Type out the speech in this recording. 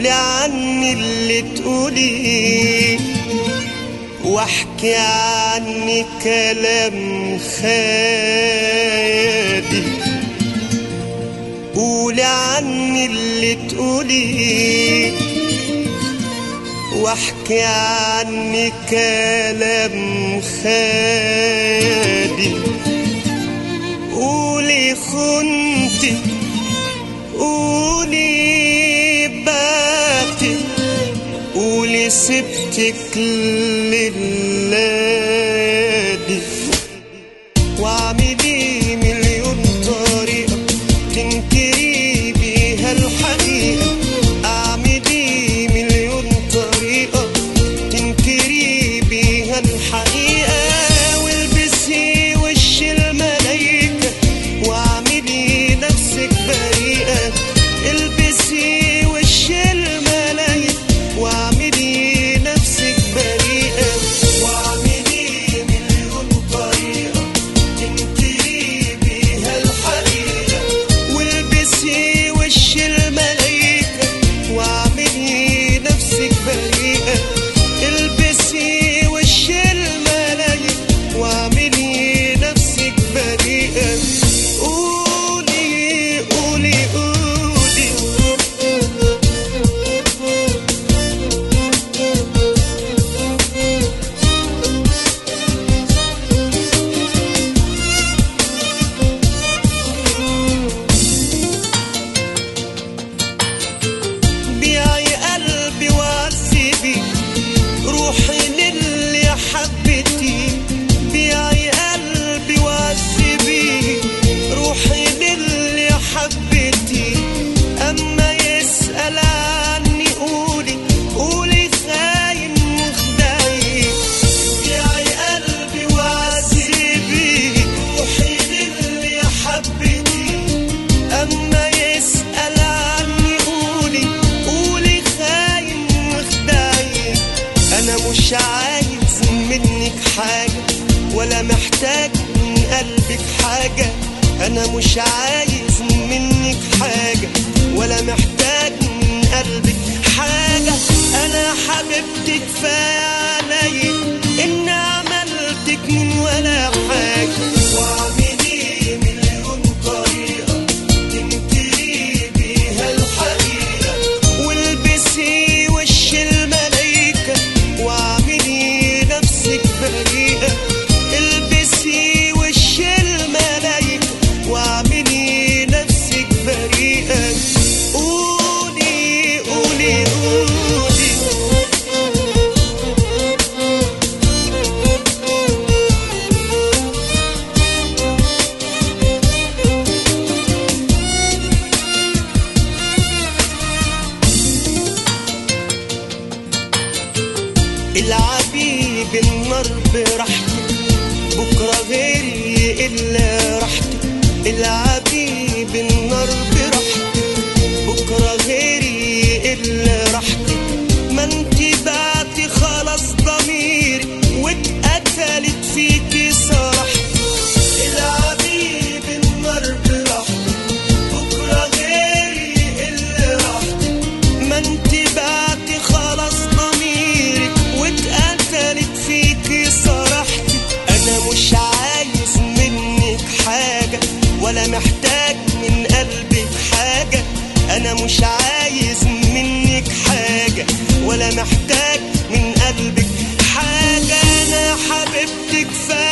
قولي عني اللي تقولي واحكي عني كلام خادي قولي عني اللي تقولي واحكي عني كلام خادي قولي خنتي قولي باتي قولي سبتك للادي واعملي مليون طريقة تنكري بيها الحقيقة اعملي مليون طريقة تنكري بيها الحقيقة والبسي وش الملايكة واعملي نفسك بريئة البسي وش الملايكة واعملي نفسك بريئة واعملي مليون طريقة تنكري بيها الحقيقة والبسي وش الملايكة واعملي نفسك بريئة البسي وش الملايكة واعملي نفسك بريئة قولي قولي قولي بيعي قلبي وعذبي روحي للي حبتي بيعي قلبي وعذبي روحي للي حبتي اما يسأل عني قولي قولي خاين مخدعي بيعي قلبي وعذبي روحي للي حبتي اما يسأل عني قولي قولي خاين مخدعي انا مش عايز منك حاجة ولا محتاج من قلبك حاجة انا مش عايز منك حاجة ولا محتاج من قلبك حاجة انا حبيبتك كفاية عليا ان عملتك من ولا حاجة واعملي مليون طريقة تنكري بيها الحقيقة والبسي وش الملايكة واعملي نفسك بريئة البسي وش الملايكة واعملي نفسك بريئة قولي قولي قولي العبي بالنار براحتك بكرة غيري إلا راحتك العبي بالنار براحتك بكرة غيري إلا راحتك ما انت بعتي خلاص ضميري واتقتلت فيكي صراحتك العبي بالنار براحتك بكرة غيري إلا راحتك ما انت بعتي خلاص ضميرك واتقتلت فيكي صراحتك انا مش عايز منك حاجة ولا محتاج من قلبك حاجة انا مش عايز منك حاجة ولا محتاج من قلبك حاجة انا حبيبتك كفاية